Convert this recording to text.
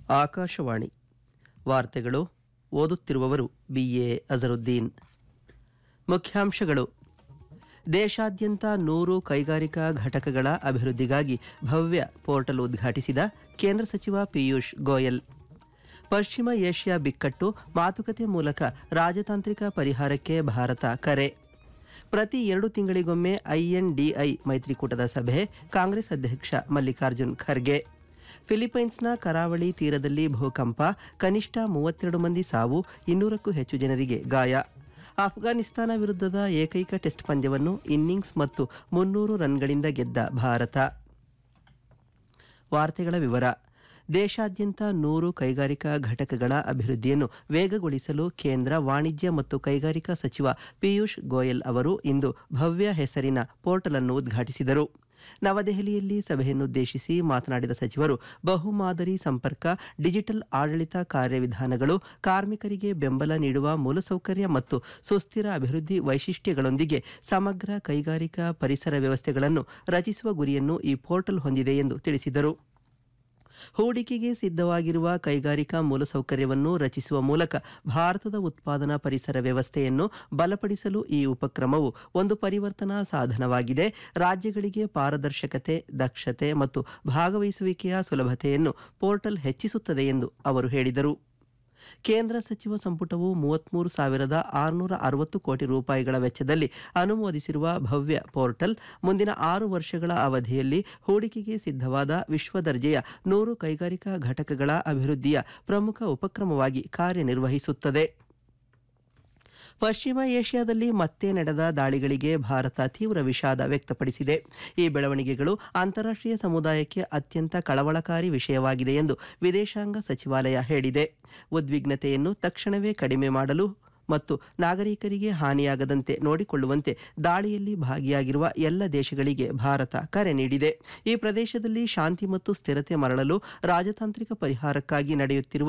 ಆಕಾಶವಾಣಿ ವಾರ್ತೆಗಳು ಓದುತ್ತಿರುವವರು B A Azharuddin ಮುಖ್ಯಾಂಶಗಳು ದೇಶಾದ್ಯಂತ ನೂರು ಕೈಗಾರಿಕಾ ಘಟಕಗಳ ಅಭಿವೃದ್ಧಿಗಾಗಿ ಭವ್ಯ ಪೋರ್ಟಲ್ ಉದ್ಘಾಟಿಸಿದ ಕೇಂದ್ರ ಸಚಿವ ಪಿಯೂಷ್ ಗೋಯಲ್ ಪಶ್ಚಿಮ ಏಷ್ಯಾ ಬಿಕ್ಕಟ್ಟು ಮಾತುಕತೆ ಮೂಲಕ ರಾಜತಾಂತ್ರಿಕ ಪರಿಹಾರಕ್ಕೆ ಭಾರತ ಕರೆ ಪ್ರತಿ ಎರಡು ತಿಂಗಳಿಗೊಮ್ಮೆ ಐಎನ್ಡಿಐ ಮೈತ್ರಿಕೂಟದ ಸಭೆ ಕಾಂಗ್ರೆಸ್ ಅಧ್ಯಕ್ಷ ಮಲ್ಲಿಕಾರ್ಜುನ್ ಖರ್ಗೆ ಫಿಲಿಪೈನ್ಸ್ನ ಕರಾವಳಿ ತೀರದಲ್ಲಿ ಭೂಕಂಪ ಕನಿಷ್ಠ ಮೂವತ್ತೆರಡು ಮಂದಿ ಸಾವು ಇನ್ನೂರಕ್ಕೂ ಹೆಚ್ಚು ಜನರಿಗೆ ಗಾಯ ಅಫ್ಘಾನಿಸ್ತಾನ ವಿರುದ್ಧದ ಏಕೈಕ ಟೆಸ್ಟ್ ಪಂದ್ಯವನ್ನು ಇನ್ನಿಂಗ್ಸ್ ಮತ್ತು ಮುನ್ನೂರು ರನ್ಗಳಿಂದ ಗೆದ್ದ ಭಾರತ ವಾರ್ತೆಗಳ ವಿವರ ದೇಶಾದ್ಯಂತ ನೂರು ಕೈಗಾರಿಕಾ ಘಟಕಗಳ ಅಭಿವೃದ್ಧಿಯನ್ನು ವೇಗಗೊಳಿಸಲು ಕೇಂದ್ರ ವಾಣಿಜ್ಯ ಮತ್ತು ಕೈಗಾರಿಕಾ ಸಚಿವ ಪಿಯೂಷ್ ಗೋಯಲ್ ಅವರು ಇಂದು ಭವ್ಯ ಹೆಸರಿನ ಪೋರ್ಟಲ್ ಅನ್ನು ಉದ್ಘಾಟಿಸಿದರು ನವದೆಹಲಿಯಲ್ಲಿ ಸಭೆಯನ್ನುದ್ದೇಶಿಸಿ ಮಾತನಾಡಿದ ಸಚಿವರು ಬಹುಮಾದರಿ ಸಂಪರ್ಕ ಡಿಜಿಟಲ್ ಆಡಳಿತ ಕಾರ್ಯವಿಧಾನಗಳು ಕಾರ್ಮಿಕರಿಗೆ ಬೆಂಬಲ ನೀಡುವ ಮೂಲಸೌಕರ್ಯ ಮತ್ತು ಸುಸ್ಥಿರ ಅಭಿವೃದ್ಧಿ ವೈಶಿಷ್ಟ್ಯಗಳೊಂದಿಗೆ ಸಮಗ್ರ ಕೈಗಾರಿಕಾ ಪರಿಸರ ವ್ಯವಸ್ಥೆಗಳನ್ನು ರಚಿಸುವ ಗುರಿಯನ್ನು ಈ ಪೋರ್ಟಲ್ ಹೊಂದಿದೆ ಎಂದು ತಿಳಿಸಿದರು ಹೂಡಿಕೆಗೆ ಸಿದ್ಧವಾಗಿರುವ ಕೈಗಾರಿಕಾ ಮೂಲಸೌಕರ್ಯವನ್ನು ರಚಿಸುವ ಮೂಲಕ ಭಾರತದ ಉತ್ಪಾದನಾ ಪರಿಸರ ವ್ಯವಸ್ಥೆಯನ್ನು ಬಲಪಡಿಸಲು ಈ ಉಪಕ್ರಮವು ಒಂದು ಪರಿವರ್ತನಾ ಸಾಧನವಾಗಿದೆ ರಾಜ್ಯಗಳಿಗೆ ಪಾರದರ್ಶಕತೆ ದಕ್ಷತೆ ಮತ್ತು ಭಾಗವಹಿಸುವಿಕೆಯ ಸುಲಭತೆಯನ್ನು ಪೋರ್ಟಲ್ ಹೆಚ್ಚಿಸುತ್ತದೆ ಎಂದು ಅವರು ಹೇಳಿದರು ಕೇಂದ್ರ ಸಚಿವ ಸಂಪುಟವು ಮೂವತ್ಮೂರು ಸಾವಿರದ ಆರುನೂರ ಅರವತ್ತು ಕೋಟಿ ರೂಪಾಯಿಗಳ ವೆಚ್ಚದಲ್ಲಿ ಅನುಮೋದಿಸಿರುವ ಭವ್ಯ ಪೋರ್ಟಲ್ ಮುಂದಿನ ಆರು ವರ್ಷಗಳ ಅವಧಿಯಲ್ಲಿ ಹೂಡಿಕೆಗೆ ಸಿದ್ಧವಾದ ವಿಶ್ವ ದರ್ಜೆಯ ನೂರು ಕೈಗಾರಿಕಾ ಘಟಕಗಳ ಅಭಿವೃದ್ಧಿಯ ಪ್ರಮುಖ ಉಪಕ್ರಮವಾಗಿ ಕಾರ್ಯನಿರ್ವಹಿಸುತ್ತದೆ ಪಶ್ಚಿಮ ಏಷ್ಯಾದಲ್ಲಿ ಮತ್ತೆ ನಡೆದ ದಾಳಿಗಳಿಗೆ ಭಾರತ ತೀವ್ರ ವಿಷಾದ ವ್ಯಕ್ತಪಡಿಸಿದೆ ಈ ಬೆಳವಣಿಗೆಗಳು ಅಂತಾರಾಷ್ಟ್ರೀಯ ಸಮುದಾಯಕ್ಕೆ ಅತ್ಯಂತ ಕಳವಳಕಾರಿ ವಿಷಯವಾಗಿದೆ ಎಂದು ವಿದೇಶಾಂಗ ಸಚಿವಾಲಯ ಹೇಳಿದೆ ಉದ್ವಿಗ್ನತೆಯನ್ನು ತಕ್ಷಣವೇ ಕಡಿಮೆ ಮಾಡಲು ಮತ್ತು ನಾಗರಿಕರಿಗೆ ಹಾನಿಯಾಗದಂತೆ ನೋಡಿಕೊಳ್ಳುವಂತೆ ದಾಳಿಯಲ್ಲಿ ಭಾಗಿಯಾಗಿರುವ ಎಲ್ಲ ದೇಶಗಳಿಗೆ ಭಾರತ ಕರೆ ನೀಡಿದೆ ಈ ಪ್ರದೇಶದಲ್ಲಿ ಶಾಂತಿ ಮತ್ತು ಸ್ಥಿರತೆ ಮರಳಲು ರಾಜತಾಂತ್ರಿಕ ಪರಿಹಾರಕ್ಕಾಗಿ ನಡೆಯುತ್ತಿರುವ